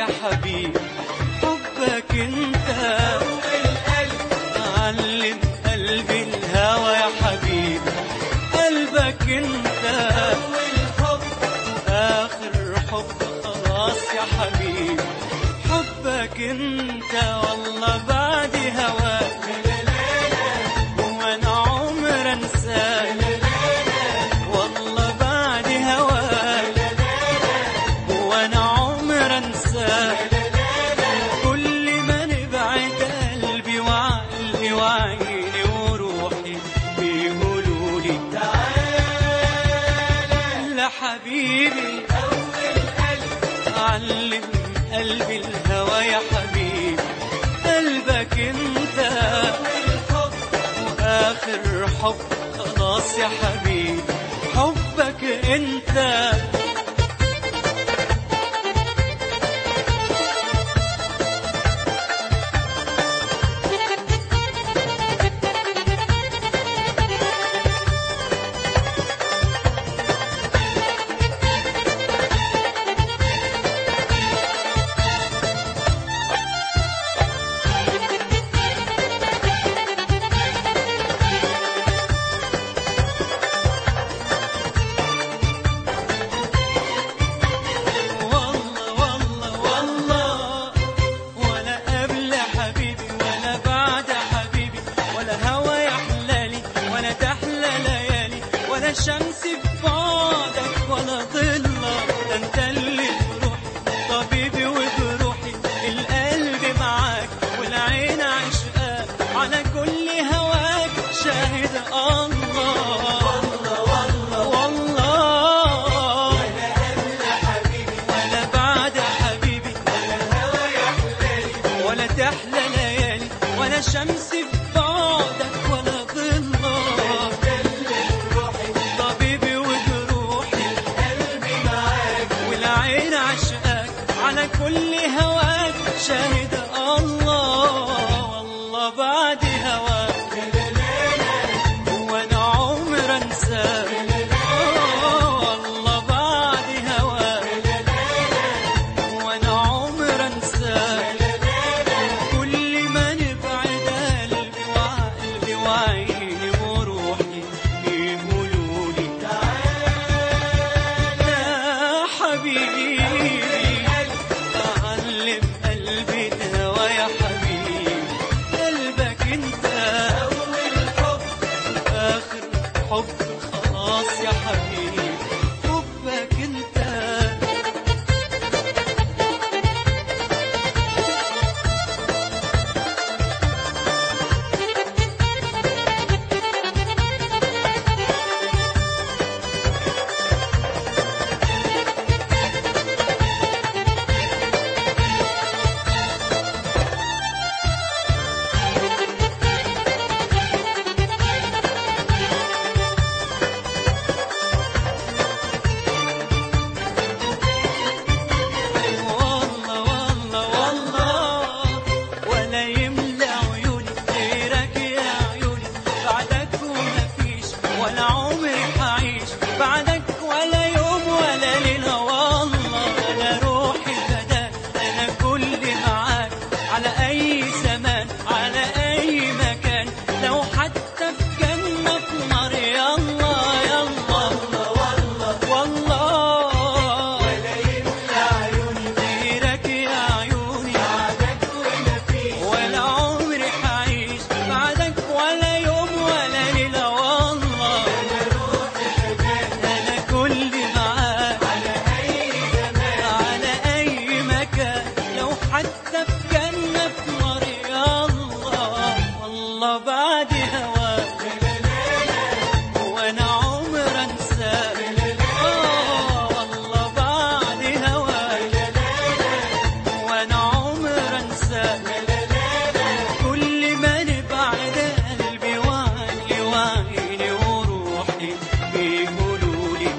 يا حبيبي حبك انت علم قلبي الهوى يا حبيبي قلبك انت اخر حب خلاص يا حبيبي حبك انت والله بعد هواك وانا عمر انساك والله بعد هواك وانا عمر انساك كل ما نبعد قلبي وعقلي وعيني وروحي بيقولوا لي تعالى حبيبي علم قلبي الهوى يا حبيبي قلبك انت واخر حب خلاص يا حبيبي حبك انت والله والله والله ولا قبل حبيبي ولا بعد حبيبي ولا هوى يحلالي ولا تحلى ليالي ولا شمس في بعدك ولا ظلة ده انت اللي بروحي طبيبي وبروحي القلب معاك والعين عشقاك على كل هواك شاهد الله والله والله والله ولا بعد حبيبي ولا تحلى ليالي ولا شمس في بعدك ولا ظلة طبيبي وجروحي والعين عشقاك على كل هواك شاهد الله والله بعد هواك وانا عمر انساك آه، والله بعد هواك وانا عمر انساك كل ما نبعد قلبي وعقلي وعيني وروحي يقولوا لي تعالى حبيبي علم قلبي الهوى يا حبيبي قلبك انت اخر حب خلاص يا حبيبي حبك انت والله والله والله ولا يملى عيوني غيرك يا عيوني بعدك وما فيش ولا عمري حعيش بعدك ولا يوم ولا ليلة والله أنا روحي فداك أنا كل معاك على أي زمان على أي مكان لو حتى في جنة في نار يلا يلا والله والله غيرك يا عيوني ولا عمري حعيش بعدك ولا يوم ولا ليلة والله أنا كل معاك على أي مكان لو حتى في جنة في نار الله والله بعد هواك وانا عمر انساك آه والله بعد هواك وانا عمر انساك كل ما نبعد قلبي وعقلي وعيني وروحي بيقولوا لي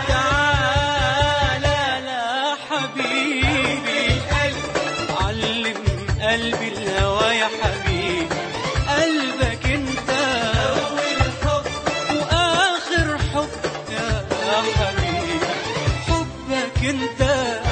تعالى لا حبيبي علم قلبي الهوى يا حبيبي قلبك انت واخر حب يا حبيبي حبك انت